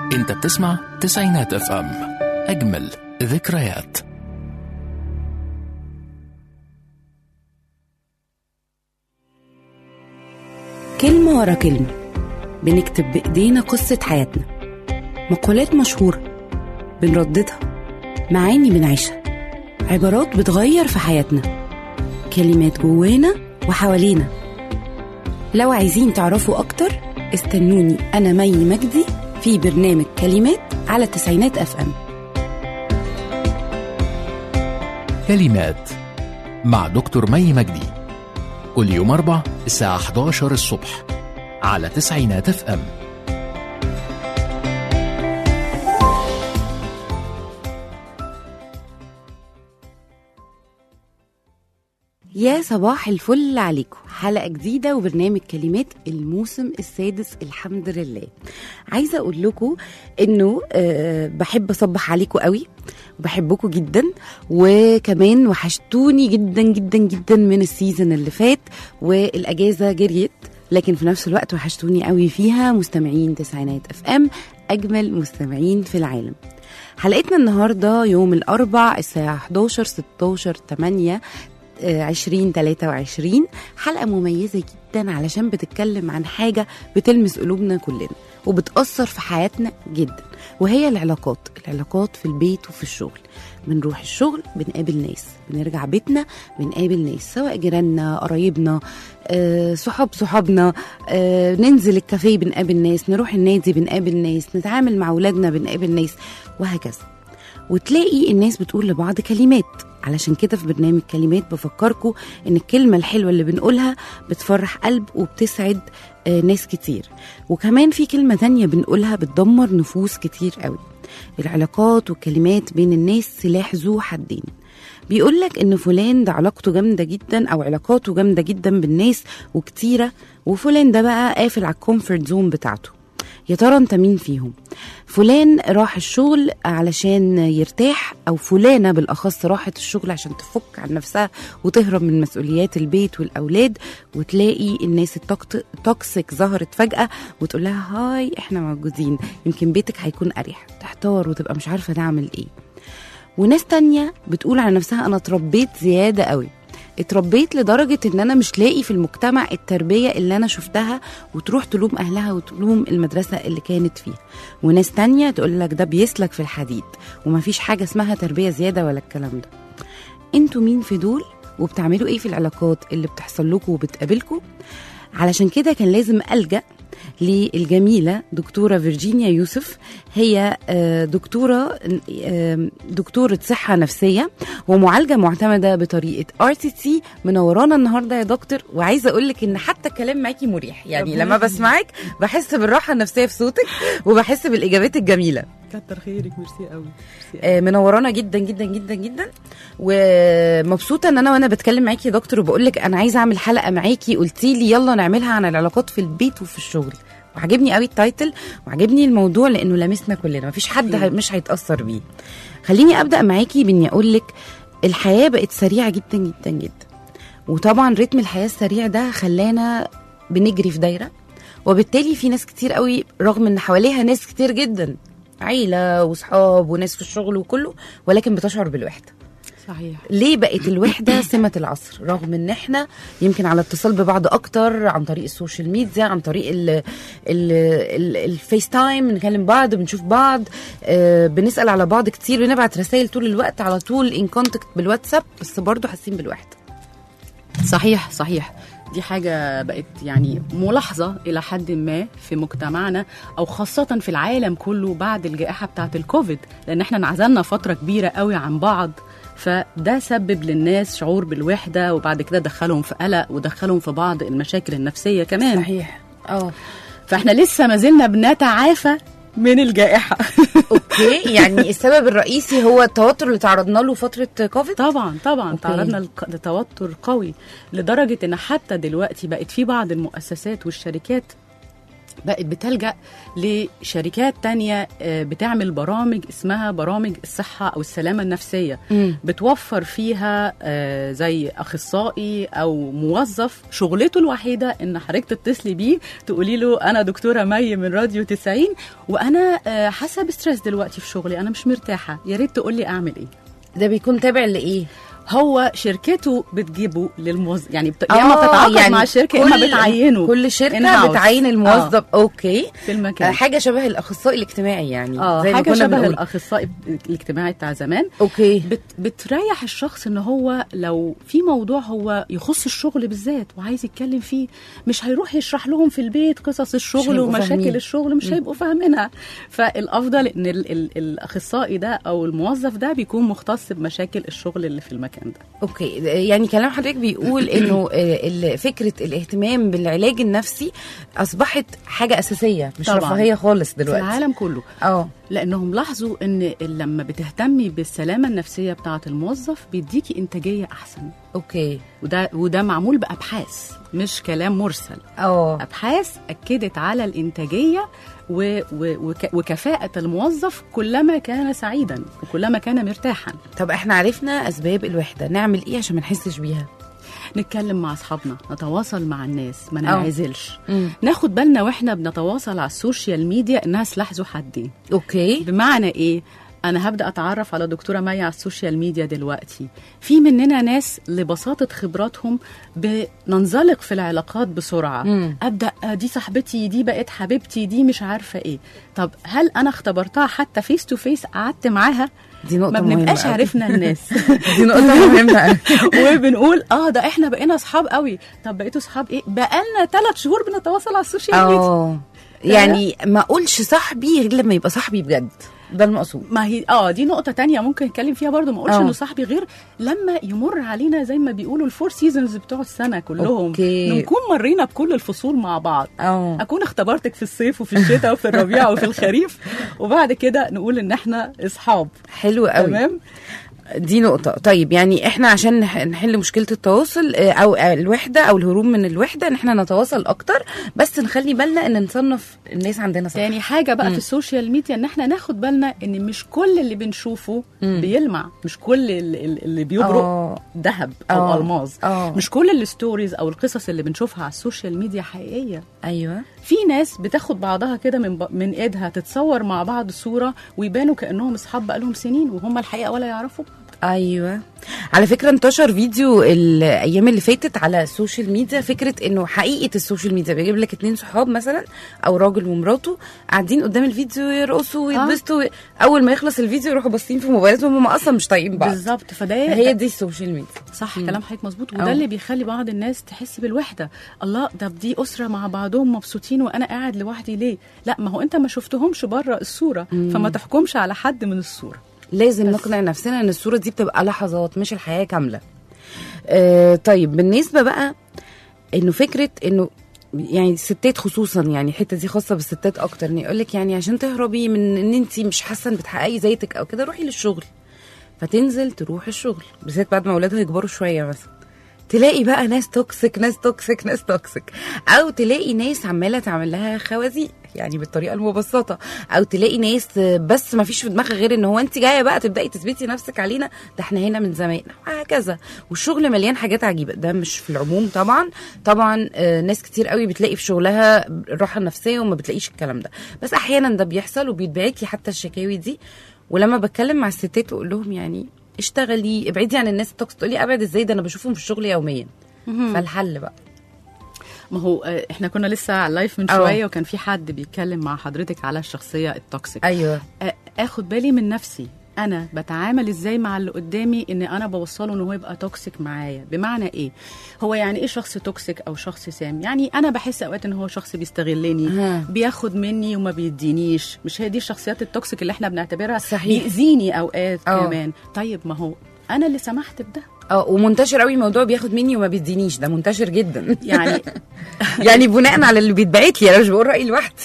انت بتسمع تسعينات اف ام اجمل ذكريات كلمة ورا كلمة بنكتب بإيدينا قصة حياتنا مقولات مشهورة بنرددها معاني بنعيشها عبارات بتغير في حياتنا كلمات جوانا وحوالينا لو عايزين تعرفوا أكتر استنوني أنا مي مجدي في برنامج كلمات على تسعينات أف أم كلمات مع دكتور مي مجدي كل يوم أربع الساعة 11 الصبح على تسعينات اف ام يا صباح الفل عليكم حلقة جديدة وبرنامج كلمات الموسم السادس الحمد لله عايزة أقول لكم إنه أه بحب أصبح عليكم قوي وبحبكم جدا وكمان وحشتوني جدا جدا جدا من السيزون اللي فات والأجازة جريت لكن في نفس الوقت وحشتوني قوي فيها مستمعين تسعينات اف ام أجمل مستمعين في العالم حلقتنا النهارده يوم الأربع الساعة 11 16 8 20 23 حلقة مميزة جدا علشان بتتكلم عن حاجة بتلمس قلوبنا كلنا وبتأثر في حياتنا جدا وهي العلاقات العلاقات في البيت وفي الشغل بنروح الشغل بنقابل ناس بنرجع بيتنا بنقابل ناس سواء جيراننا قرايبنا آه، صحاب صحابنا آه، ننزل الكافيه بنقابل ناس نروح النادي بنقابل ناس نتعامل مع اولادنا بنقابل ناس وهكذا وتلاقي الناس بتقول لبعض كلمات علشان كده في برنامج كلمات بفكركم ان الكلمة الحلوة اللي بنقولها بتفرح قلب وبتسعد آه، ناس كتير وكمان في كلمة تانية بنقولها بتدمر نفوس كتير قوي العلاقات والكلمات بين الناس سلاح ذو حدين بيقولك ان فلان ده علاقته جامده جدا او علاقاته جامده جدا بالناس وكتيره وفلان ده بقى قافل على الكومفورت زون بتاعته يا ترى انت مين فيهم فلان راح الشغل علشان يرتاح او فلانه بالاخص راحت الشغل عشان تفك عن نفسها وتهرب من مسؤوليات البيت والاولاد وتلاقي الناس التوكت- التوكسيك ظهرت فجاه وتقول لها هاي احنا موجودين يمكن بيتك هيكون اريح تحتار وتبقى مش عارفه تعمل ايه وناس تانية بتقول على نفسها انا اتربيت زياده قوي اتربيت لدرجة ان انا مش لاقي في المجتمع التربية اللي انا شفتها وتروح تلوم اهلها وتلوم المدرسة اللي كانت فيها وناس تانية تقول لك ده بيسلك في الحديد ومفيش حاجة اسمها تربية زيادة ولا الكلام ده انتوا مين في دول وبتعملوا ايه في العلاقات اللي بتحصل لكم وبتقابلكم علشان كده كان لازم ألجأ للجميلة دكتورة فيرجينيا يوسف هي آه، دكتورة آه، دكتورة صحة نفسية ومعالجة معتمدة بطريقة ار تي تي منورانا النهاردة يا دكتور وعايزة أقول لك إن حتى الكلام معاكي مريح يعني ربنا لما يخليك. بسمعك بحس بالراحة النفسية في صوتك وبحس بالإجابات الجميلة كتر خيرك ميرسي قوي ميرسي قوي. آه، منورانا جدا جدا جدا جدا ومبسوطه ان انا وانا بتكلم معاكي يا دكتور وبقول لك انا عايزه اعمل حلقه معاكي قلتي لي يلا نعملها عن العلاقات في البيت وفي الشغل وعجبني قوي التايتل وعجبني الموضوع لانه لامسنا كلنا مفيش حد أكيد. مش هيتاثر بيه خليني ابدا معاكي باني اقول لك الحياه بقت سريعه جدا جدا جدا وطبعا رتم الحياه السريع ده خلانا بنجري في دايره وبالتالي في ناس كتير قوي رغم ان حواليها ناس كتير جدا عيله وصحاب وناس في الشغل وكله ولكن بتشعر بالوحده صحيح ليه بقت الوحده سمه العصر رغم ان احنا يمكن على اتصال ببعض اكتر عن طريق السوشيال ميديا عن طريق ال ال ال الفيس تايم بنكلم بعض بنشوف بعض آه بنسال على بعض كتير بنبعت رسائل طول الوقت على طول ان كونتاكت بالواتساب بس برضه حاسين بالوحده صحيح صحيح دي حاجة بقت يعني ملاحظة إلى حد ما في مجتمعنا أو خاصة في العالم كله بعد الجائحة بتاعة الكوفيد لأن احنا انعزلنا فترة كبيرة قوي عن بعض فده سبب للناس شعور بالوحدة وبعد كده دخلهم في قلق ودخلهم في بعض المشاكل النفسية كمان صحيح اه فاحنا لسه ما زلنا بنتعافى من الجائحة اوكي يعني السبب الرئيسي هو التوتر اللي تعرضنا له فتره كوفيد طبعا طبعا أوكي. تعرضنا لق- لتوتر قوي لدرجه ان حتى دلوقتي بقت في بعض المؤسسات والشركات بقت بتلجأ لشركات تانية آه، بتعمل برامج اسمها برامج الصحة أو السلامة النفسية مم. بتوفر فيها آه، زي أخصائي أو موظف شغلته الوحيدة إن حضرتك تتصلي بيه تقولي له أنا دكتورة مي من راديو 90 وأنا آه، حاسة بستريس دلوقتي في شغلي أنا مش مرتاحة يا ريت تقولي أعمل إيه ده بيكون تابع لايه هو شركته بتجيبه للموظف يعني بت... يا اما آه، بتتعاقد يعني مع الشركه يا اما كل- بتعينه كل شركه in-house. بتعين الموظف اوكي في آه، المكان حاجه شبه الاخصائي الاجتماعي يعني اه زي ما حاجه كنا شبه بنقول. الاخصائي الاجتماعي بتاع زمان اوكي بت بتريح الشخص ان هو لو في موضوع هو يخص الشغل بالذات وعايز يتكلم فيه مش هيروح يشرح لهم في البيت قصص الشغل هيبقوا ومشاكل فاهمين. الشغل مش هيبقوا فاهمينها فالافضل ان ال ال الاخصائي ده او الموظف ده بيكون مختص بمشاكل الشغل اللي في المكان ده اوكي يعني كلام حضرتك بيقول انه آه، ال- فكره الاهتمام بالعلاج النفسي اصبحت حاجه اساسيه مش طبعاً. رفاهيه خالص في دلوقتي العالم كله اه لانهم لاحظوا ان لما بتهتمي بالسلامه النفسيه بتاعه الموظف بيديكي انتاجيه احسن اوكي وده وده معمول بابحاث مش كلام مرسل اه ابحاث اكدت على الانتاجيه و و وك وكفاءه الموظف كلما كان سعيدا وكلما كان مرتاحا طب احنا عرفنا اسباب الوحده نعمل ايه عشان ما نحسش بيها نتكلم مع اصحابنا نتواصل مع الناس ما ننعزلش مم. ناخد بالنا واحنا بنتواصل على السوشيال ميديا انها سلاح ذو حدين اوكي بمعنى ايه انا هبدا اتعرف على دكتوره مي على السوشيال ميديا دلوقتي في مننا ناس لبساطه خبراتهم بننزلق في العلاقات بسرعه مم. ابدا آه، دي صاحبتي دي بقت حبيبتي دي مش عارفه ايه طب هل انا اختبرتها حتى فيس تو فيس قعدت معاها دي نقطه ما مهمة بنبقاش أوي. عرفنا الناس دي نقطه مهمه أوي. وبنقول اه ده احنا بقينا اصحاب قوي طب بقيتوا اصحاب ايه بقالنا ثلاث شهور بنتواصل على السوشيال ميديا اه يعني ما اقولش صاحبي غير لما يبقى صاحبي بجد ده المقصود ما هي اه دي نقطة تانية ممكن نتكلم فيها برضو ما اقولش آه. انه صاحبي غير لما يمر علينا زي ما بيقولوا الفور سيزونز بتوع السنة كلهم أوكي. نكون مرينا بكل الفصول مع بعض اه اكون اختبرتك في الصيف وفي الشتاء وفي الربيع وفي الخريف وبعد كده نقول ان احنا اصحاب حلو قوي تمام دي نقطة طيب يعني احنا عشان نح- نحل مشكلة التواصل آه، او آه، الوحدة او الهروب من الوحدة ان احنا نتواصل اكتر بس نخلي بالنا ان نصنف الناس عندنا صح تاني حاجة بقى في السوشيال ميديا ان احنا ناخد بالنا ان مش كل اللي بنشوفه بيلمع مش كل اللي, اللي بيبرق آه. ذهب او آه. الماظ آه. مش كل الستوريز او القصص اللي بنشوفها على السوشيال ميديا حقيقية ايوه في ناس بتاخد بعضها كده من ب... من ايدها تتصور مع بعض صوره ويبانوا كانهم اصحاب بقالهم سنين وهم الحقيقه ولا يعرفوا ايوه على فكره انتشر فيديو الايام اللي فاتت على السوشيال ميديا فكره انه حقيقه السوشيال ميديا بيجيب لك اتنين صحاب مثلا او راجل ومراته قاعدين قدام الفيديو يرقصوا ويتبسطوا اول ما يخلص الفيديو يروحوا باصين في موبايلاتهم هم اصلا مش طايقين بعض بالظبط فده هي دي السوشيال ميديا صح كلام حضرتك مظبوط أه. وده اللي بيخلي بعض الناس تحس بالوحده الله ده دي اسره مع بعضهم مبسوطين وانا قاعد لوحدي ليه لا ما هو انت ما شفتهمش بره الصوره فما تحكمش على حد من الصوره لازم نقنع نفسنا ان الصوره دي بتبقى لحظات مش الحياه كامله آه طيب بالنسبه بقى انه فكره انه يعني الستات خصوصا يعني الحته دي خاصه بالستات اكتر ان يقول لك يعني عشان تهربي من ان انت مش حاسه ان بتحققي ذاتك او كده روحي للشغل فتنزل تروح الشغل بالذات بعد ما اولادها يكبروا شويه مثلا تلاقي بقى ناس توكسيك ناس توكسيك ناس توكسيك او تلاقي ناس عماله تعمل لها خوازيق يعني بالطريقه المبسطه او تلاقي ناس بس ما فيش في دماغها غير ان هو انت جايه بقى تبداي تثبتي نفسك علينا ده احنا هنا من زمان وهكذا والشغل مليان حاجات عجيبه ده مش في العموم طبعا طبعا آه، ناس كتير قوي بتلاقي في شغلها الراحه النفسيه وما بتلاقيش الكلام ده بس احيانا ده بيحصل وبيتبعت لي حتى الشكاوي دي ولما بتكلم مع الستات واقول لهم يعني اشتغلي ابعدي عن الناس التوكس تقولي ابعد ازاي ده انا بشوفهم في الشغل يوميا فالحل بقى ما هو آه، احنا كنا لسه على اللايف من أه. شويه وكان في حد بيتكلم مع حضرتك على الشخصيه التوكسيك ايوه آه، اخد بالي من نفسي انا بتعامل ازاي مع اللي قدامي ان انا بوصله ان هو يبقى توكسيك معايا بمعنى ايه هو يعني ايه شخص توكسيك او شخص سام يعني انا بحس اوقات ان هو شخص بيستغلني ها. بياخد مني وما بيدينيش مش هي دي الشخصيات التوكسيك اللي احنا بنعتبرها صحيح. بيأذيني اوقات أه. كمان طيب ما هو انا اللي سمحت بده اه ومنتشر قوي موضوع بياخد مني وما بيدينيش ده منتشر جدا يعني يعني بناء على اللي بيتبعت لي انا مش بقول رايي لوحدي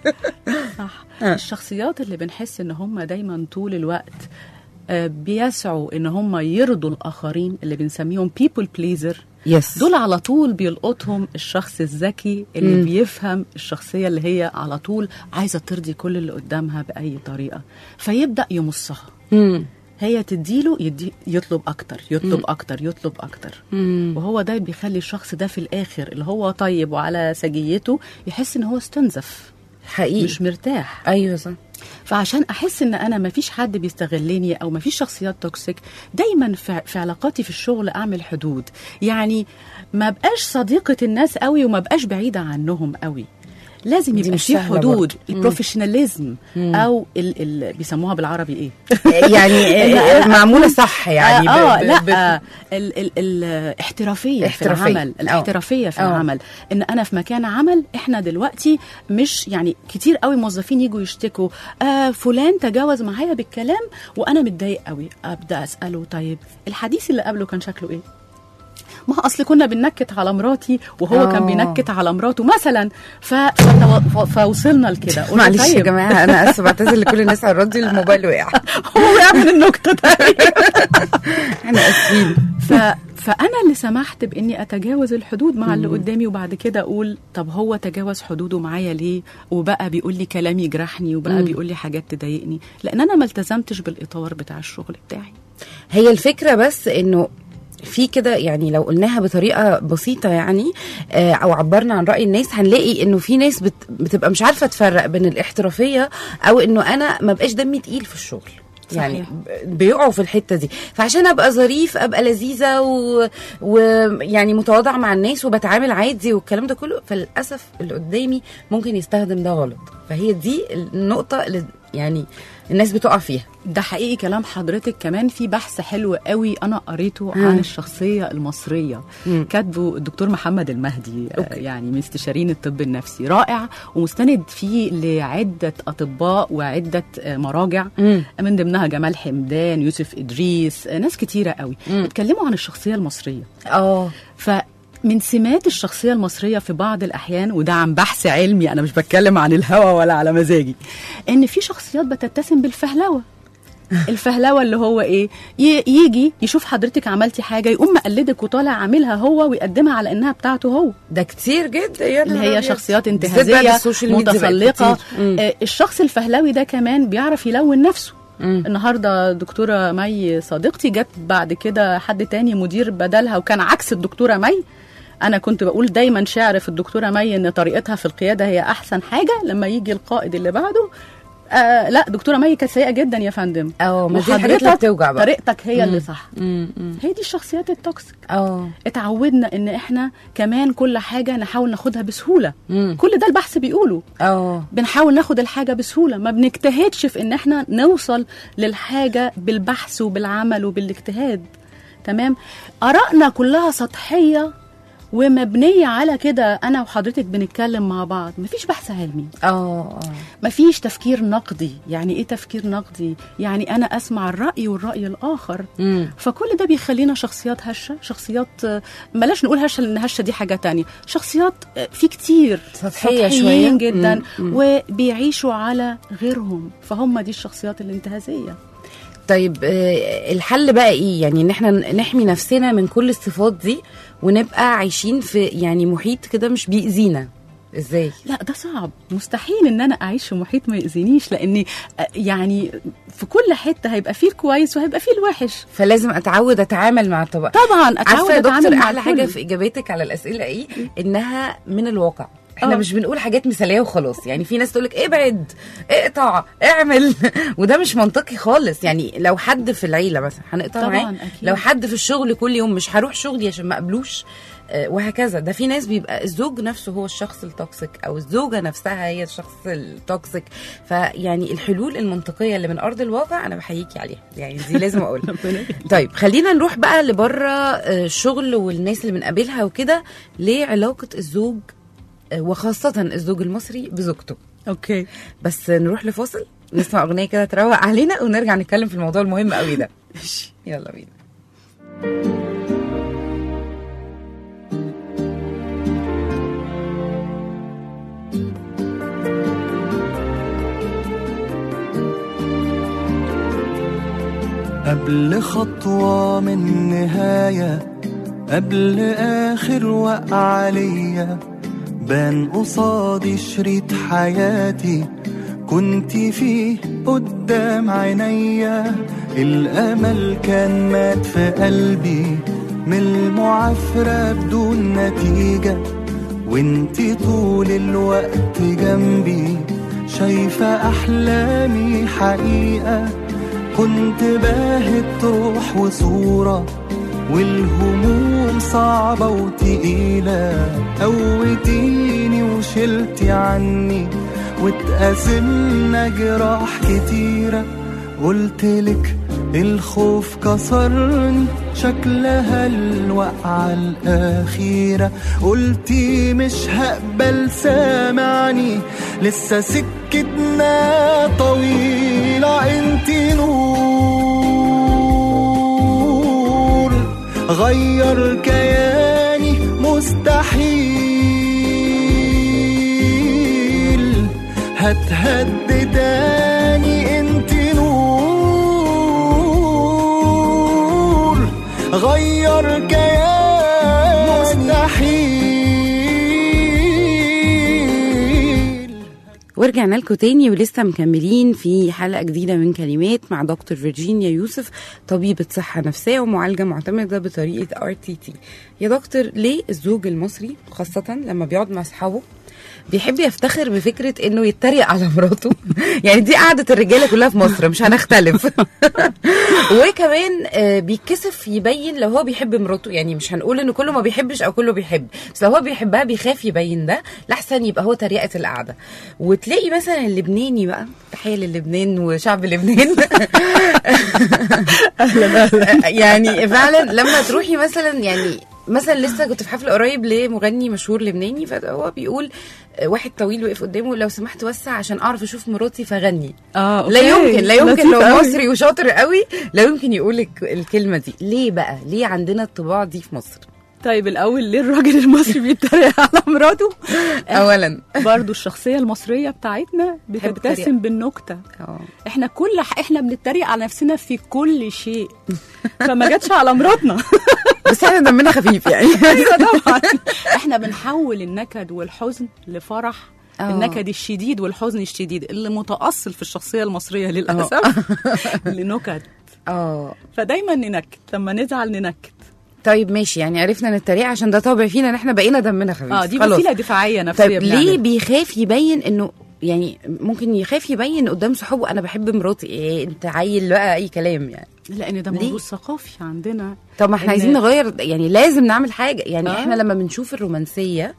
صح آه. الشخصيات اللي بنحس ان هم دايما طول الوقت آه، بيسعوا ان هم يرضوا الاخرين اللي بنسميهم people pleaser يس دول على طول بيلقطهم الشخص الذكي اللي مم. بيفهم الشخصيه اللي هي على طول عايزه ترضي كل اللي قدامها باي طريقه فيبدا يمصها مم. هي تديله يدي يطلب اكتر يطلب مم. اكتر يطلب اكتر مم. وهو ده بيخلي الشخص ده في الاخر اللي هو طيب وعلى سجيته يحس ان هو استنزف حقيقي مش مرتاح ايوه صح فعشان احس ان انا ما فيش حد بيستغلني او ما فيش شخصيات توكسيك دايما في, في علاقاتي في الشغل اعمل حدود يعني ما بقاش صديقه الناس قوي وما بقاش بعيده عنهم قوي لازم دي يبقى مش في سهلة حدود برضه. مم. البروفيشناليزم مم. او ال ال بيسموها بالعربي ايه يعني لا، معموله صح يعني اه, ب- آه ب- لا ب- آه ال ال الاحترافيه في احترافية. العمل آه. الاحترافيه في آه. العمل ان انا في مكان عمل احنا دلوقتي مش يعني كتير قوي موظفين يجوا يشتكوا آه فلان تجاوز معايا بالكلام وانا متضايق قوي ابدا اساله طيب الحديث اللي قبله كان شكله ايه ما هو اصل كنا بننكت على مراتي وهو آه. كان بينكت على مراته مثلا ف... فتو... ف... فوصلنا لكده قلت معلش يا طيب، جماعه انا اسفه بعتذر لكل الناس على الراديو الموبايل وقع هو وقع من النكته تقريبا احنا اسفين ف... فانا اللي سمحت باني اتجاوز الحدود مع اللي قدامي وبعد كده اقول طب هو تجاوز حدوده معايا ليه وبقى بيقول لي كلام يجرحني وبقى مم. بيقول لي حاجات تضايقني لان انا ما التزمتش بالاطار بتاع الشغل بتاعي هي الفكره بس انه في كده يعني لو قلناها بطريقه بسيطه يعني آه، او عبرنا عن راي الناس هنلاقي انه في ناس بت بتبقى مش عارفه تفرق بين الاحترافيه او انه انا ما بقاش دمي تقيل في الشغل يعني صحيح. ب- بيقعوا في الحته دي فعشان ابقى ظريف ابقى لذيذه ويعني و... يعني متواضعه مع الناس وبتعامل عادي والكلام ده كله فللاسف اللي قدامي ممكن يستخدم ده غلط فهي دي النقطه اللي يعني الناس بتقع فيها ده حقيقي كلام حضرتك كمان في بحث حلو قوي انا قريته مم. عن الشخصيه المصريه مم. كاتبه الدكتور محمد المهدي آه، أوكي. يعني من استشاريين الطب النفسي رائع ومستند فيه لعده اطباء وعده آه، مراجع مم. من ضمنها جمال حمدان يوسف ادريس آه، ناس كتيره قوي مم. اتكلموا عن الشخصيه المصريه اه فمن سمات الشخصية المصرية في بعض الأحيان وده عن بحث علمي أنا مش بتكلم عن الهوى ولا على مزاجي إن في شخصيات بتتسم بالفهلوة الفهلوة اللي هو ايه ي- يجي يشوف حضرتك عملتي حاجة يقوم مقلدك وطالع عاملها هو ويقدمها على انها بتاعته هو ده كتير جدا يا اللي نهار هي أبيض. شخصيات بالذات بعد انتهازية السوشيال ميديا بقت متسلقة كتير. مم. آه، الشخص الفهلوي ده كمان بيعرف يلون نفسه مم. النهارده دكتوره مي صديقتي جت بعد كده حد تاني مدير بدلها وكان عكس الدكتوره مي انا كنت بقول دايما شعر في الدكتوره مي ان طريقتها في القياده هي احسن حاجه لما يجي القائد اللي بعده آه لا دكتوره مي كانت سيئه جدا يا فندم اه ما دي الحاجات اللي وحضرتك بتوجع بقى طريقتك هي اللي صح مم. مم. هي دي الشخصيات التوكسيك اه اتعودنا ان احنا كمان كل حاجه نحاول ناخدها بسهوله مم. كل ده البحث بيقوله اه بنحاول ناخد الحاجة بسهولة ما بنجتهدش في ان احنا نوصل للحاجة بالبحث وبالعمل وبالاجتهاد تمام آرائنا كلها سطحية ومبنية على كده أنا وحضرتك بنتكلم مع بعض مفيش بحث علمي اه اه مفيش تفكير نقدي يعني إيه تفكير نقدي؟ يعني أنا أسمع الرأي والرأي الآخر مم. فكل ده بيخلينا شخصيات هشة شخصيات آه، بلاش نقول هشة لأن هشة دي حاجة تانية شخصيات آه، في كتير سطحية سطحيين شوية. جدا مم، مم. وبيعيشوا على غيرهم فهم دي الشخصيات الانتهازية طيب آه، الحل بقى ايه يعني ان احنا نحمي نفسنا من كل الصفات دي ونبقى عايشين في يعني محيط كده مش بيأذينا ازاي لا ده صعب مستحيل ان انا اعيش في محيط ما يأذينيش لاني آه، يعني في كل حته هيبقى فيه الكويس وهيبقى فيه الوحش فلازم اتعود اتعامل مع الطبق طبعا اتعود عارفه يا دكتور اتعامل مع احلى حاجه الكل. في اجابتك على الاسئله ايه انها من الواقع احنا آه. مش بنقول حاجات مثاليه وخلاص يعني في ناس تقول لك ابعد اقطع اعمل وده مش منطقي خالص يعني لو حد في العيله مثلا هنقطع طبعاً، معاه أكيد. لو حد في الشغل كل يوم مش هروح شغلي عشان ما اقبلوش آه، وهكذا ده في ناس بيبقى الزوج نفسه هو الشخص التوكسيك او الزوجه نفسها هي الشخص التوكسيك فيعني الحلول المنطقيه اللي من ارض الواقع انا بحييكي عليها يعني دي لازم اقولها ربنا يخليك. طيب خلينا نروح بقى لبره آه، الشغل والناس اللي بنقابلها وكده لعلاقه الزوج آه، وخاصه الزوج المصري بزوجته اوكي بس نروح لفاصل نسمع اغنيه كده تروق علينا ونرجع نتكلم في الموضوع المهم قوي ده يلا بينا قبل خطوة من نهاية قبل آخر وقع ليا بان قصادي شريط حياتي كنت فيه قدام عينيا الأمل كان مات في قلبي من المعافرة بدون نتيجة وانتي طول الوقت جنبي شايفة أحلامي حقيقة كنت باهت روح وصورة والهموم صعبة وتقيلة قوتيني وشلتي عني واتقاسمنا جراح كتيرة قلتلك الخوف كسرني شكلها الوقعة الأخيرة قلتي مش هقبل سامعني لسه سكتنا طويلة انتي نور غير كياني مستحيل هتهد تاني انت نور غير كياني مستحيل ورجعنا لكم تاني ولسه مكملين في حلقة جديدة من كلمات مع دكتور فيرجينيا يوسف طبيبة صحة نفسية ومعالجة معتمدة بطريقة ار تي تي يا دكتور ليه الزوج المصري خاصة لما بيقعد مع أصحابه بيحب يفتخر بفكرة انه يتريق على مراته يعني دي قعدة الرجالة كلها في مصر مش هنختلف وكمان آه، بيتكسف يبين لو هو بيحب مراته يعني مش هنقول انه كله ما بيحبش او كله بيحب بس لو هو بيحبها بيخاف يبين ده لحسن يبقى هو تريقة القعدة وتلاقي مثلا اللبناني بقى تحية للبنان وشعب لبنان يعني فعلا لما تروحي مثلا يعني مثلا لسه كنت في حفل قريب لمغني مشهور لبناني فهو بيقول آه، واحد طويل وقف قدامه لو سمحت وسع عشان اعرف اشوف مراتي فغني اه لا يمكن لا يمكن لطيف لو قوي. مصري وشاطر قوي لا يمكن يقول الك- الكلمه دي ليه بقى ليه عندنا الطباع دي في مصر طيب الاول ليه الراجل المصري بيتريق على مراته اولا برضو الشخصيه المصريه بتاعتنا بتحب بتبتسم تتريق. بالنكته اه احنا كل ح... احنا بنتريق على نفسنا في كل شيء فما جاتش على مراتنا بس احنا دمنا خفيف يعني ايوه طبعا احنا بنحول النكد والحزن لفرح آه. النكد الشديد والحزن الشديد اللي متأصل في الشخصية المصرية للأسف لنكد اه فدايما ننكد لما نزعل ننكد طيب ماشي يعني عرفنا نتريق عشان ده طبع فينا ان احنا بقينا دمنا خفيف اه دي خلاص. وسيلة دفاعية نفسية طيب ليه بنعملها. بيخاف يبين انه يعني ممكن يخاف يبين قدام صحابه انا بحب مراتي إيه انت عيل بقى اي كلام يعني لأن ده ليه؟ موضوع ثقافي عندنا طب ما احنا إن- عايزين نغير يعني لازم نعمل حاجه يعني آه. آه. احنا لما بنشوف الرومانسيه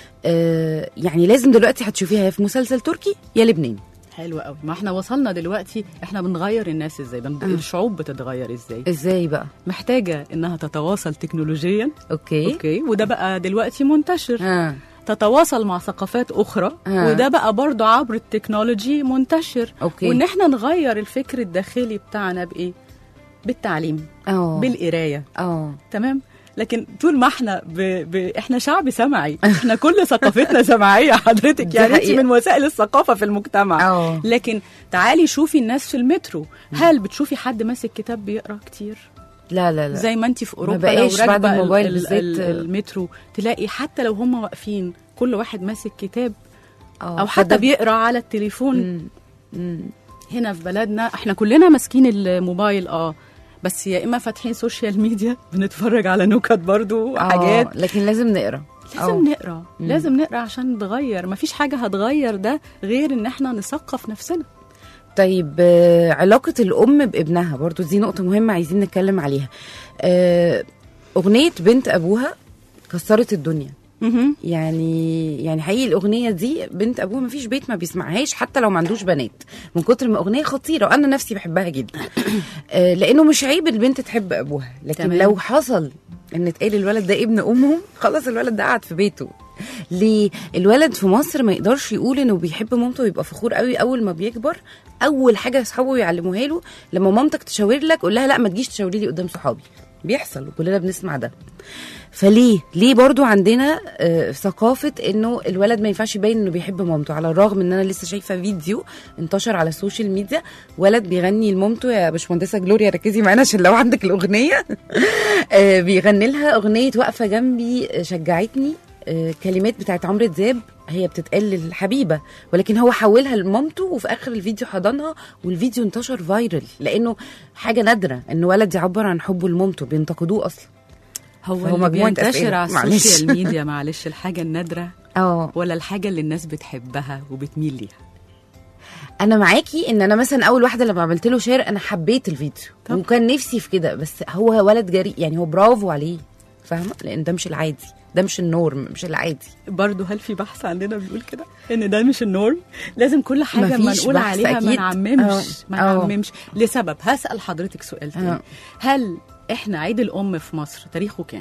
آه يعني لازم دلوقتي هتشوفيها يا في مسلسل تركي يا لبنان حلو قوي ما احنا وصلنا دلوقتي احنا بنغير الناس ازاي بن... آه. الشعوب بتتغير ازاي ازاي بقى محتاجة انها تتواصل تكنولوجيا اوكي, اوكي وده بقى دلوقتي منتشر اه تتواصل مع ثقافات اخرى آه. وده بقى برضو عبر التكنولوجي منتشر اوكي وان احنا نغير الفكر الداخلي بتاعنا بايه بالتعليم اه بالقرايه اه تمام لكن طول ما احنا ب... ب... احنا شعب سمعي احنا كل ثقافتنا سمعيه حضرتك دي يعني انت حقيقة. من وسائل الثقافه في المجتمع اه لكن تعالي شوفي الناس في المترو هل بتشوفي حد ماسك كتاب بيقرا كتير لا لا لا زي ما انت في اوروبا بقاش لو بعد راكبه الموبايل ال- ال- بالذات. ال- المترو تلاقي حتى لو هم واقفين كل واحد ماسك كتاب آه. او حتى فده- بيقرا على التليفون مم. مم. هنا في بلدنا احنا كلنا ماسكين الموبايل اه بس يا اما فاتحين سوشيال ميديا بنتفرج على نكت برضو آه. حاجات لكن لازم نقرا لازم آه. نقرا مم. لازم نقرا عشان نتغير مفيش حاجه هتغير ده غير ان احنا نثقف نفسنا طيب آه، علاقة الأم بابنها برضو دي نقطة مهمة عايزين نتكلم عليها آه، أغنية بنت أبوها كسرت الدنيا مهم. يعني يعني حقيقي الأغنية دي بنت أبوها ما فيش بيت ما بيسمعهاش حتى لو ما عندوش بنات من كتر ما أغنية خطيرة وأنا نفسي بحبها جدا آه، لأنه مش عيب البنت تحب أبوها لكن تمام. لو حصل إن اتقال الولد ده ابن أمه خلاص الولد ده قاعد في بيته ليه الولد في مصر ما يقدرش يقول انه بيحب مامته ويبقى فخور قوي اول ما بيكبر اول حاجه اصحابه يعلموها له لما مامتك تشاور لك قول لها لا ما تجيش تشاوري لي قدام صحابي بيحصل وكلنا بنسمع ده فليه ليه برضو عندنا آه، ثقافة انه الولد ما ينفعش يبين انه بيحب مامته على الرغم ان انا لسه شايفة فيديو انتشر على السوشيال ميديا ولد بيغني لمامته يا باشمهندسة جلوريا ركزي معانا عشان لو عندك الاغنية آه، بيغني لها اغنية واقفة جنبي آه، شجعتني آه، كلمات بتاعت عمرو دياب هي بتتقال للحبيبه ولكن هو حولها لمامته وفي اخر الفيديو حضنها والفيديو انتشر فايرل لانه حاجه نادره ان ولد يعبر عن حبه لمامته بينتقدوه اصلا هو فهو اللي مجموعة بينتشر أسئلة. على معلش. السوشيال ميديا معلش الحاجه النادره اه ولا الحاجه اللي الناس بتحبها وبتميل ليها انا معاكي ان انا مثلا اول واحده لما عملت له شير انا حبيت الفيديو طب. وكان نفسي في كده بس هو ولد جريء يعني هو برافو عليه فاهمه لان ده مش العادي ده مش النورم مش العادي برضه هل في بحث عندنا بيقول كده ان ده مش النورم لازم كل حاجه ما مفيش نقول بحث عليها ما أكيد. نعممش ما آه. نعممش لسبب هسال حضرتك سؤال تاني آه. هل احنا عيد الام في مصر تاريخه كام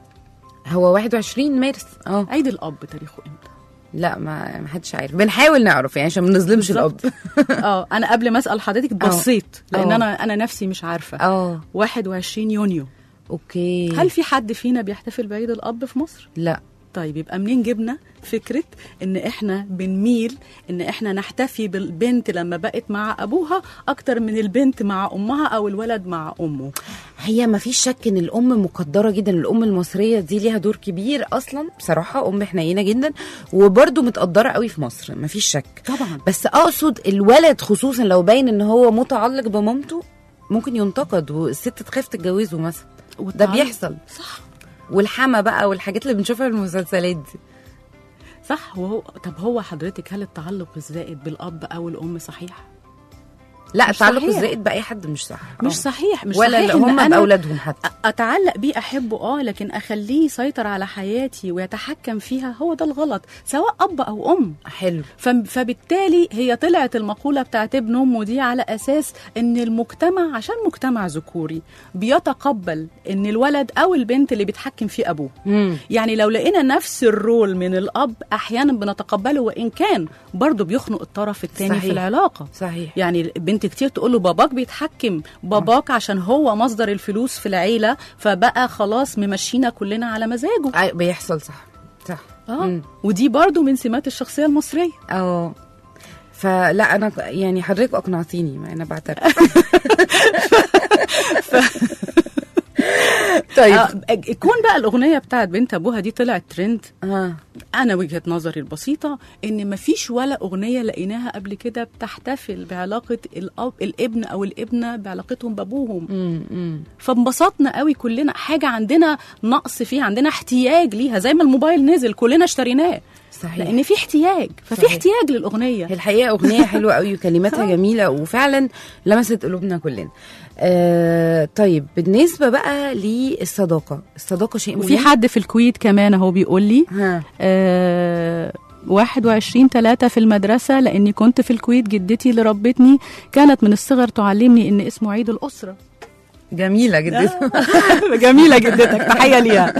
هو 21 مارس اه عيد الاب تاريخه امتى لا ما ما حدش عارف بنحاول نعرف يعني عشان ما نظلمش الاب بالظبط. اه انا قبل ما اسال حضرتك بصيت لان آه. انا انا نفسي مش عارفه اه 21 يونيو اوكي هل في حد فينا بيحتفل بعيد الاب في مصر لا طيب يبقى منين جبنا فكرة ان احنا بنميل ان احنا نحتفي بالبنت لما بقت مع ابوها اكتر من البنت مع امها او الولد مع امه هي ما فيش شك ان الام مقدره جدا الام المصريه دي ليها دور كبير اصلا بصراحه ام حنينه جدا وبرده متقدره قوي في مصر ما فيش شك طبعا بس اقصد الولد خصوصا لو باين ان هو متعلق بمامته ممكن ينتقد والست تخاف تتجوزه مثلا ده والتعلق- بيحصل صح والحما بقى والحاجات اللي بنشوفها في المسلسلات دي صح وهو طب هو حضرتك هل التعلق الزائد بالاب او الام صحيح لا مش التعلق صحيح. الزائد باي حد مش صح مش آه. صحيح مش ولا صحيح اللي إن هم أنا باولادهم حتى اتعلق بيه احبه اه لكن اخليه يسيطر على حياتي ويتحكم فيها هو ده الغلط سواء اب او ام حلو فم- فبالتالي هي طلعت المقولة بتاعت ابن أمه دي على أساس إن المجتمع عشان مجتمع ذكوري بيتقبل إن الولد أو البنت اللي بيتحكم فيه أبوه مم. يعني لو لقينا نفس الرول من الأب أحيانا بنتقبله وإن كان برضه بيخنق الطرف الثاني صحيح. في العلاقة صحيح يعني البنت كتير تقول له باباك بيتحكم باباك عشان هو مصدر الفلوس في العيلة فبقى خلاص ممشينا كلنا على مزاجه أي- بيحصل صح صح اه مم. ودي برضه من سمات الشخصية المصرية اه فلا انا يعني حضرتك اقنعتيني ما انا بعترف طيب آه، كون بقى الاغنيه بتاعت بنت ابوها دي طلعت ترند اه انا وجهه نظري البسيطه ان مفيش ولا اغنيه لقيناها قبل كده بتحتفل بعلاقه الاب الابن او الابنه بعلاقتهم بابوهم امم امم فانبسطنا قوي كلنا حاجه عندنا نقص فيها عندنا احتياج ليها زي ما الموبايل نزل كلنا اشتريناه صحيح لان في احتياج ففي صحيح. احتياج للاغنيه هي الحقيقه اغنيه حلوه قوي وكلماتها جميله وفعلا لمست قلوبنا كلنا آه طيب بالنسبه بقى للصداقه الصداقه شيء مهم وفي حد في الكويت كمان اهو بيقول لي ها آه 21 3 في المدرسة لأني كنت في الكويت جدتي اللي ربتني كانت من الصغر تعلمني إن اسمه عيد الأسرة جميله جدا جميلة جدتك تحية ليها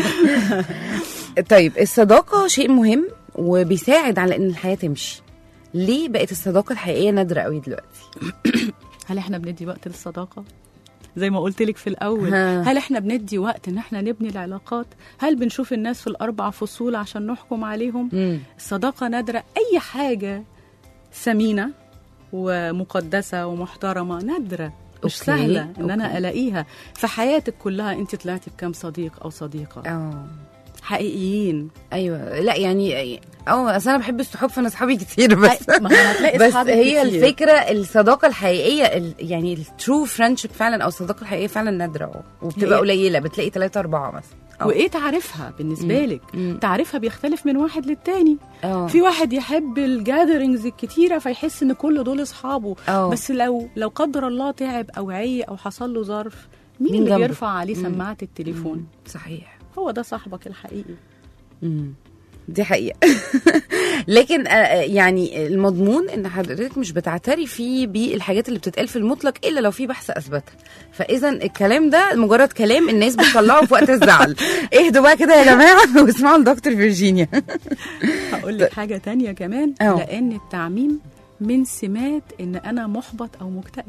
طيب الصداقه شيء مهم وبيساعد على ان الحياه تمشي ليه بقت الصداقه الحقيقيه نادره قوي دلوقتي هل احنا بندي وقت للصداقة؟ زي ما قلت لك في الأول ها. هل احنا بندي وقت إن احنا نبني العلاقات؟ هل بنشوف الناس في الأربع فصول عشان نحكم عليهم؟ امم الصداقة نادرة أي حاجة ثمينة ومقدسة ومحترمة نادرة مش أوكي، سهلة إن أنا أوكي. ألاقيها في حياتك كلها أنت طلعتي بكام صديق أو صديقة اه حقيقيين ايوه لا يعني اه اصل انا بحب الصحاب فانا صحابي كتير بس ما هو هتلاقي بس أصحابك هي كتير. الفكره الصداقه الحقيقيه ال- يعني الترو فريندشيب فعلا او الصداقه الحقيقيه فعلا نادره اه وبتبقى هي- قليله بتلاقي ثلاثة أربعة مثلا أه. وايه تعريفها بالنسبه لك مم. تعريفها بيختلف من واحد للتاني اه في واحد يحب الجاذرينجز الكتيره فيحس ان كل دول اصحابه اه. بس لو لو قدر الله تعب او عي او حصل له ظرف مين, مين اللي جنبه؟ بيرفع عليه مم. سماعه التليفون صحيح هو ده صاحبك الحقيقي مم. دي حقيقة لكن آه، آه، يعني المضمون ان حضرتك مش بتعترفي بالحاجات اللي بتتقال في المطلق الا لو في بحث اثبتها فاذا الكلام ده مجرد كلام الناس بتطلعه في وقت الزعل اهدوا بقى كده يا جماعه واسمعوا لدكتور فيرجينيا هقول لك حاجه تانية كمان اه. لان التعميم من سمات ان انا محبط او مكتئب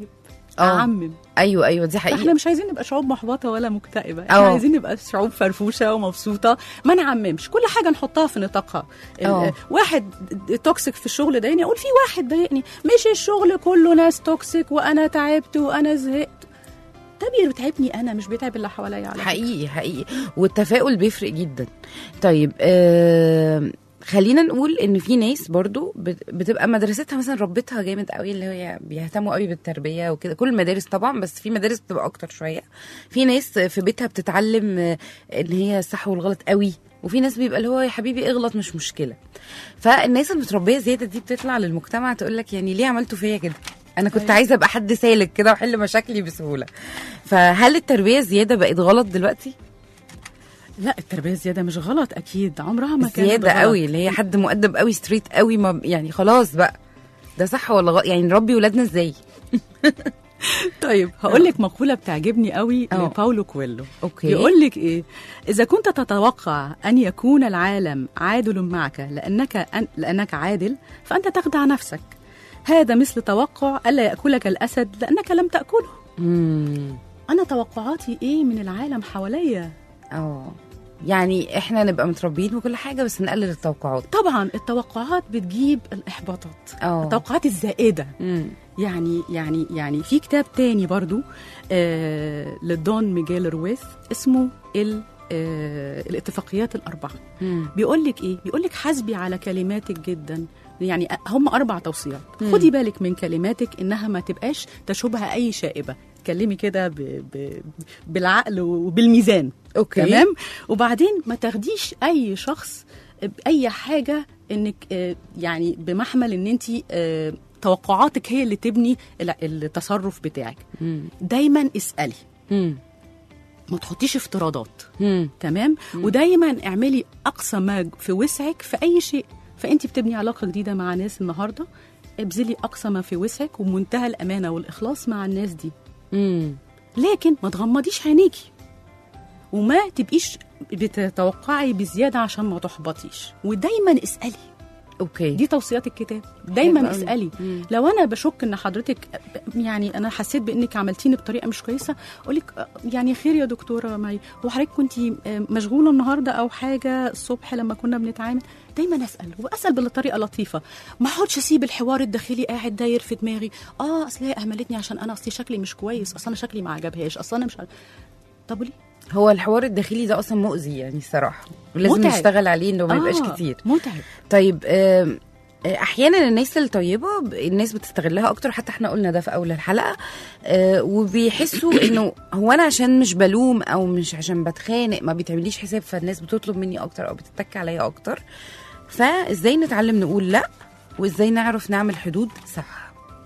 آه. اعمم ايوه ايوه دي احنا حقيقه مش عايزين نبقى شعوب محبطه ولا مكتئبه احنا اه. عايزين نبقى شعوب فرفوشه ومبسوطه ما نعممش كل حاجه نحطها في نطاقها ال- اه. واحد توكسيك في الشغل ضايقني اقول في واحد ضايقني مش الشغل كله ناس توكسيك وانا تعبت وانا زهقت ده بيتعبني انا مش بيتعب اللي حواليا على فكرة. حقيقي حقيقي والتفاؤل بيفرق جدا طيب آه خلينا نقول ان في ناس برضو بت- بتبقى مدرستها مثلا ربتها جامد قوي اللي هي بيهتموا قوي بالتربيه وكده كل المدارس طبعا بس في مدارس بتبقى اكتر شويه في ناس في بيتها بتتعلم آه، ان هي الصح والغلط قوي وفي ناس بيبقى اللي هو يا حبيبي اغلط مش مشكله فالناس المتربيه زياده دي بتطلع للمجتمع تقول لك يعني ليه عملتوا فيا كده انا كنت أيوة. عايزه ابقى حد سالك كده واحل مشاكلي بسهوله فهل التربيه زياده بقت غلط دلوقتي لا التربيه الزياده مش غلط اكيد عمرها ما كانت زياده غلط. قوي اللي هي حد مؤدب قوي ستريت قوي ما يعني خلاص بقى ده صح ولا غلط يعني نربي ولادنا ازاي طيب هقول لك مقوله بتعجبني قوي اه. لباولو كويلو اوكي يقول لك ايه اذا كنت تتوقع ان يكون العالم عادل معك لانك أن لانك عادل فانت تخدع نفسك هذا مثل توقع الا ياكلك الاسد لانك لم تاكله امم انا توقعاتي ايه من العالم حواليا اه يعني احنا نبقى متربيين وكل حاجه بس نقلل التوقعات طبعا التوقعات بتجيب الاحباطات اه التوقعات الزائده امم يعني يعني يعني في كتاب تاني برضو آه لدون ميغيل رويث اسمه ال آه الاتفاقيات الاربعه امم بيقول لك ايه بيقول لك حاسبي على كلماتك جدا يعني هم اربع توصيات مم. خدي بالك من كلماتك انها ما تبقاش تشوبها اي شائبه اتكلمي كده ب... ب... بالعقل وبالميزان اوكي تمام وبعدين ما تاخديش اي شخص باي حاجه انك آه، يعني بمحمل ان انت آه، توقعاتك هي اللي تبني ال- التصرف بتاعك امم دايما اسالي امم ما تحطيش افتراضات امم تمام ودايما اعملي اقصى ما في وسعك في اي شيء فانت بتبني علاقه جديده مع ناس النهارده ابذلي اقصى ما في وسعك ومنتهى الامانه والاخلاص مع الناس دي امم لكن ما تغمضيش عينيكي وما تبقيش بتتوقعي بزياده عشان ما تحبطيش ودايما اسالي اوكي دي توصيات الكتاب حلو دايما أوي. اسالي مم. لو انا بشك ان حضرتك يعني انا حسيت بانك عملتيني بطريقه مش كويسه اقول لك يعني خير يا دكتوره معي هو حضرتك كنت مشغوله النهارده او حاجه الصبح لما كنا بنتعامل دايما اسال واسال بطريقه لطيفه ما اقعدش اسيب الحوار الداخلي قاعد داير في دماغي اه اصل هي اهملتني عشان انا اصلي شكلي مش كويس اصل انا شكلي ما عجبهاش اصل انا مش عارف. طب وليه هو الحوار الداخلي ده اصلا مؤذي يعني الصراحه ولازم متعب. نشتغل عليه انه ما يبقاش آه، كتير متعب طيب آم، آه، احيانا الناس الطيبه ب- الناس بتستغلها اكتر حتى احنا قلنا ده في اول الحلقه آه، وبيحسوا انه هو انا عشان مش بلوم او مش عشان بتخانق ما بيتعمليش حساب فالناس بتطلب مني اكتر او بتتك عليا اكتر فازاي نتعلم نقول لا وازاي نعرف نعمل حدود صح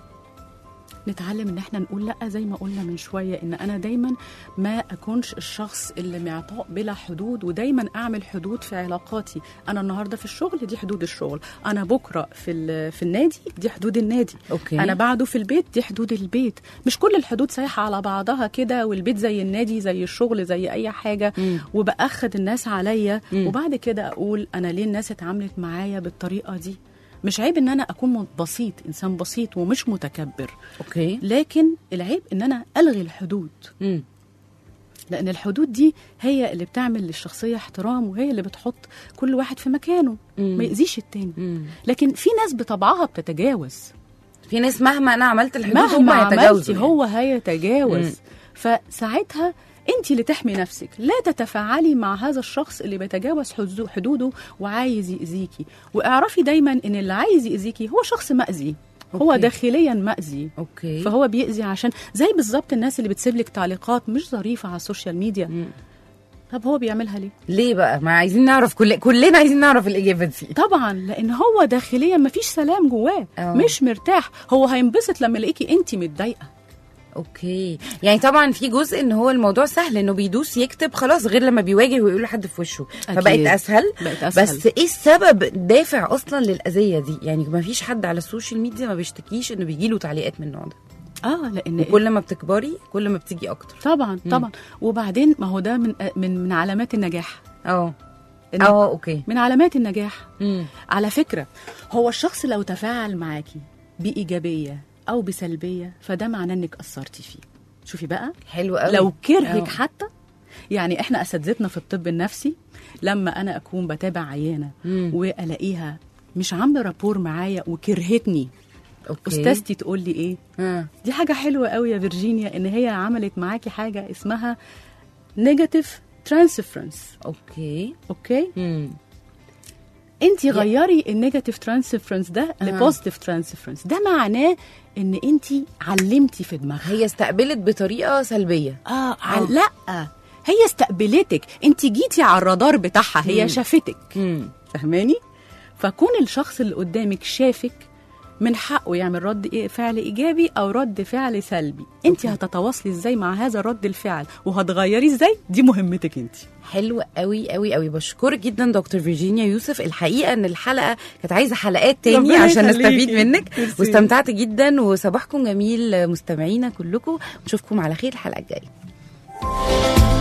نتعلم ان احنا نقول لا زي ما قلنا من شويه ان انا دايما ما اكونش الشخص اللي معطاء بلا حدود ودايما اعمل حدود في علاقاتي انا النهارده في الشغل دي حدود الشغل انا بكره في ال- في النادي دي حدود النادي اوكي انا بعده في البيت دي حدود البيت مش كل الحدود سايحه على بعضها كده والبيت زي النادي زي الشغل زي اي حاجه مم. وباخد الناس عليا مم. وبعد كده اقول انا ليه الناس اتعاملت معايا بالطريقه دي مش عيب ان انا اكون بسيط انسان بسيط ومش متكبر اوكي لكن العيب ان انا الغي الحدود مم. لان الحدود دي هي اللي بتعمل للشخصيه احترام وهي اللي بتحط كل واحد في مكانه مم. ما يأذيش التاني مم. لكن في ناس بطبعها بتتجاوز في ناس مهما انا عملت الحدود مهما هم عملتي يتجاوزوا يعني. هو هيتجاوز مم. فساعتها انت اللي تحمي نفسك لا تتفاعلي مع هذا الشخص اللي بيتجاوز حدو- حدوده وعايز يأذيكي واعرفي دايما ان اللي عايز يأذيكي هو شخص مأذي هو أوكي. داخليا مأذي اوكي فهو بيأذي عشان زي بالظبط الناس اللي بتسيب لك تعليقات مش ظريفه على السوشيال ميديا مم. طب هو بيعملها ليه ليه بقى ما عايزين نعرف كل كلنا عايزين نعرف الاجابه دي طبعا لان هو داخليا مفيش سلام جواه أه. مش مرتاح هو هينبسط لما يلاقيكي انت متضايقه اوكي يعني طبعا في جزء ان هو الموضوع سهل انه بيدوس يكتب خلاص غير لما بيواجه ويقول لحد في وشه أكيد. فبقت اسهل بقت اسهل بس ايه السبب الدافع اصلا للاذيه دي يعني ما فيش حد على السوشيال ميديا ما بيشتكيش انه بيجي له تعليقات من النوع ده اه لان وكل ما بتكبري كل ما بتيجي اكتر طبعا طبعا وبعدين ما هو ده من من من علامات النجاح اه إن- اه اوكي من علامات النجاح مم. على فكره هو الشخص لو تفاعل معاكي بايجابيه او بسلبيه فده معناه انك اثرتي فيه شوفي بقى حلو قوي لو كرهك أوي. حتى يعني احنا اساتذتنا في الطب النفسي لما انا اكون بتابع عيانه مم. والاقيها مش عامله رابور معايا وكرهتني اوكي استاذتي تقول لي ايه ها. دي حاجه حلوه قوي يا فيرجينيا ان هي عملت معاكي حاجه اسمها نيجاتيف ترانسفرنس اوكي اوكي مم. انت غيري النيجاتيف ترانسفرنس ده لبوزيتيف ترانسفرنس ده معناه ان انت علمتي في دماغها هي استقبلت بطريقه سلبيه اه عل... لا هي استقبلتك انت جيتي على الرادار بتاعها هي مم. شافتك مم. فاهماني فكون الشخص اللي قدامك شافك من حقه يعمل رد إيه- فعل ايجابي او رد فعل سلبي انت هتتواصلي ازاي مع هذا رد الفعل وهتغيري ازاي دي مهمتك انت حلو قوي قوي قوي بشكرك جدا دكتور فيرجينيا يوسف الحقيقه ان الحلقه كانت عايزه حلقات تاني ربنا عشان يخليكي. نستفيد منك ميرسي. واستمتعت جدا وصباحكم جميل مستمعينا كلكم نشوفكم على خير الحلقه الجايه